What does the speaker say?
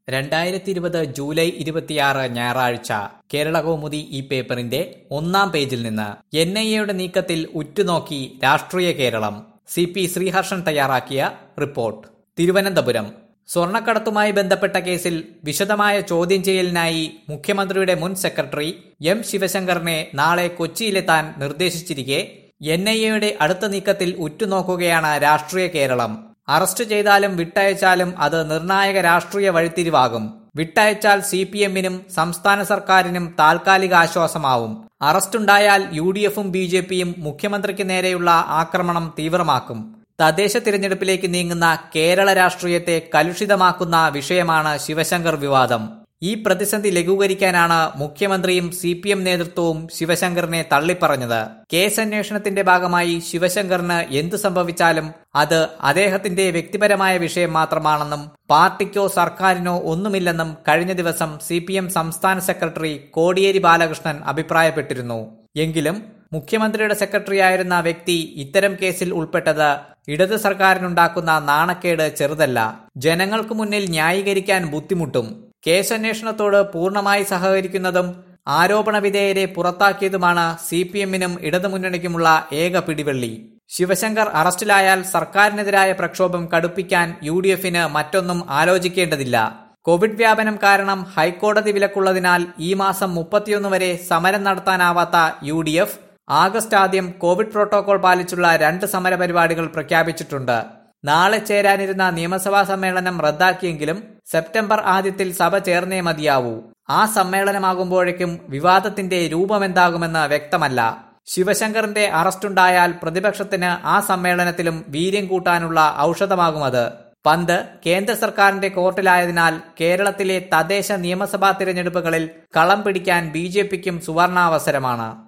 രണ്ടായിരത്തി ഇരുപത് ജൂലൈ ഇരുപത്തിയാറ് ഞായറാഴ്ച കേരളകൗമുദി ഈ പേപ്പറിന്റെ ഒന്നാം പേജിൽ നിന്ന് എൻ ഐ എയുടെ നീക്കത്തിൽ ഉറ്റുനോക്കി രാഷ്ട്രീയ കേരളം സി പി ശ്രീഹർഷൻ തയ്യാറാക്കിയ റിപ്പോർട്ട് തിരുവനന്തപുരം സ്വർണ്ണക്കടത്തുമായി ബന്ധപ്പെട്ട കേസിൽ വിശദമായ ചോദ്യം ചെയ്യലിനായി മുഖ്യമന്ത്രിയുടെ മുൻ സെക്രട്ടറി എം ശിവശങ്കറിനെ നാളെ കൊച്ചിയിലെത്താൻ നിർദ്ദേശിച്ചിരിക്കെ എൻ ഐ എയുടെ അടുത്ത നീക്കത്തിൽ ഉറ്റുനോക്കുകയാണ് രാഷ്ട്രീയ കേരളം അറസ്റ്റ് ചെയ്താലും വിട്ടയച്ചാലും അത് നിർണായക രാഷ്ട്രീയ വഴിത്തിരിവാകും വിട്ടയച്ചാൽ സി പി എമ്മിനും സംസ്ഥാന സർക്കാരിനും താൽക്കാലിക ആശ്വാസമാവും അറസ്റ്റുണ്ടായാൽ യു ഡി എഫും ബി ജെ പിയും മുഖ്യമന്ത്രിക്ക് നേരെയുള്ള ആക്രമണം തീവ്രമാക്കും തദ്ദേശ തിരഞ്ഞെടുപ്പിലേക്ക് നീങ്ങുന്ന കേരള രാഷ്ട്രീയത്തെ കലുഷിതമാക്കുന്ന വിഷയമാണ് ശിവശങ്കർ വിവാദം ഈ പ്രതിസന്ധി ലഘൂകരിക്കാനാണ് മുഖ്യമന്ത്രിയും സി പി എം നേതൃത്വവും ശിവശങ്കറിനെ തള്ളിപ്പറഞ്ഞത് കേസ് അന്വേഷണത്തിന്റെ ഭാഗമായി ശിവശങ്കറിന് എന്തു സംഭവിച്ചാലും അത് അദ്ദേഹത്തിന്റെ വ്യക്തിപരമായ വിഷയം മാത്രമാണെന്നും പാർട്ടിക്കോ സർക്കാരിനോ ഒന്നുമില്ലെന്നും കഴിഞ്ഞ ദിവസം സി പി എം സംസ്ഥാന സെക്രട്ടറി കോടിയേരി ബാലകൃഷ്ണൻ അഭിപ്രായപ്പെട്ടിരുന്നു എങ്കിലും മുഖ്യമന്ത്രിയുടെ സെക്രട്ടറിയായിരുന്ന വ്യക്തി ഇത്തരം കേസിൽ ഉൾപ്പെട്ടത് ഇടത് സർക്കാരിനുണ്ടാക്കുന്ന നാണക്കേട് ചെറുതല്ല ജനങ്ങൾക്ക് മുന്നിൽ ന്യായീകരിക്കാൻ ബുദ്ധിമുട്ടും കേസന്വേഷണത്തോട് പൂർണ്ണമായി സഹകരിക്കുന്നതും ആരോപണ വിധേയരെ പുറത്താക്കിയതുമാണ് സി പി എമ്മിനും ഇടതുമുന്നണിക്കുമുള്ള ഏക പിടിവള്ളി ശിവശങ്കർ അറസ്റ്റിലായാൽ സർക്കാരിനെതിരായ പ്രക്ഷോഭം കടുപ്പിക്കാൻ യു ഡി എഫിന് മറ്റൊന്നും ആലോചിക്കേണ്ടതില്ല കോവിഡ് വ്യാപനം കാരണം ഹൈക്കോടതി വിലക്കുള്ളതിനാൽ ഈ മാസം മുപ്പത്തിയൊന്ന് വരെ സമരം നടത്താനാവാത്ത യു ഡി എഫ് ആഗസ്റ്റ് ആദ്യം കോവിഡ് പ്രോട്ടോകോൾ പാലിച്ചുള്ള രണ്ട് സമരപരിപാടികൾ പ്രഖ്യാപിച്ചിട്ടുണ്ട് നാളെ ചേരാനിരുന്ന നിയമസഭാ സമ്മേളനം റദ്ദാക്കിയെങ്കിലും സെപ്റ്റംബർ ആദ്യത്തിൽ സഭ ചേർന്നേ മതിയാവൂ ആ സമ്മേളനമാകുമ്പോഴേക്കും വിവാദത്തിന്റെ രൂപമെന്താകുമെന്ന് വ്യക്തമല്ല ശിവശങ്കറിന്റെ അറസ്റ്റുണ്ടായാൽ പ്രതിപക്ഷത്തിന് ആ സമ്മേളനത്തിലും വീര്യം കൂട്ടാനുള്ള ഔഷധമാകുമത് പന്ത് കേന്ദ്ര സർക്കാരിന്റെ കോർട്ടിലായതിനാൽ കേരളത്തിലെ തദ്ദേശ നിയമസഭാ തിരഞ്ഞെടുപ്പുകളിൽ കളം പിടിക്കാൻ ബി ജെ പിക്കും സുവർണാവസരമാണ്